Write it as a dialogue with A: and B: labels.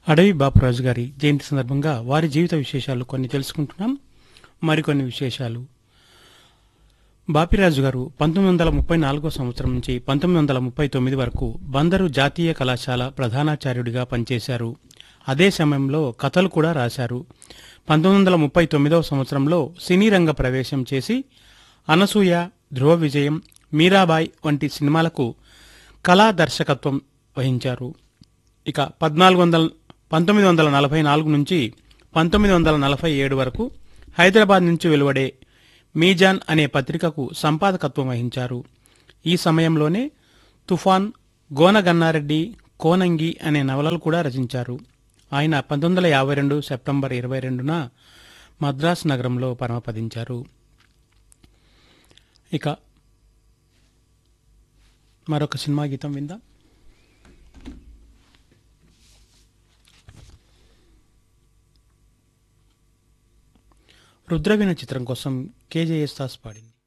A: అడవి బాపురాజు గారి జయంతి సందర్భంగా వారి జీవిత విశేషాలు కొన్ని తెలుసుకుంటున్నాం మరికొన్ని విశేషాలు బాపిరాజు గారు పంతొమ్మిది వందల ముప్పై నాలుగో సంవత్సరం నుంచి పంతొమ్మిది వందల ముప్పై తొమ్మిది వరకు బందరు జాతీయ కళాశాల ప్రధానాచార్యుడిగా పనిచేశారు అదే సమయంలో కథలు కూడా రాశారు పంతొమ్మిది వందల ముప్పై తొమ్మిదవ సంవత్సరంలో సినీ రంగ ప్రవేశం చేసి అనసూయ ధ్రువ విజయం మీరాబాయ్ వంటి సినిమాలకు కళా దర్శకత్వం వహించారు ఇక పద్నాలుగు వందల పంతొమ్మిది వందల నలభై నాలుగు నుంచి పంతొమ్మిది వందల నలభై ఏడు వరకు హైదరాబాద్ నుంచి వెలువడే మీజాన్ అనే పత్రికకు సంపాదకత్వం వహించారు ఈ సమయంలోనే తుఫాన్ గోనగన్నారెడ్డి కోనంగి అనే నవలలు కూడా రచించారు ఆయన పంతొమ్మిది వందల యాభై రెండు సెప్టెంబర్ ఇరవై రెండున మద్రాసు నగరంలో పరమపదించారు ఇక మరొక సినిమా గీతం విందాం రుద్రవీణ చిత్రం కోసం కేజేఎస్ దాస్ పాడింది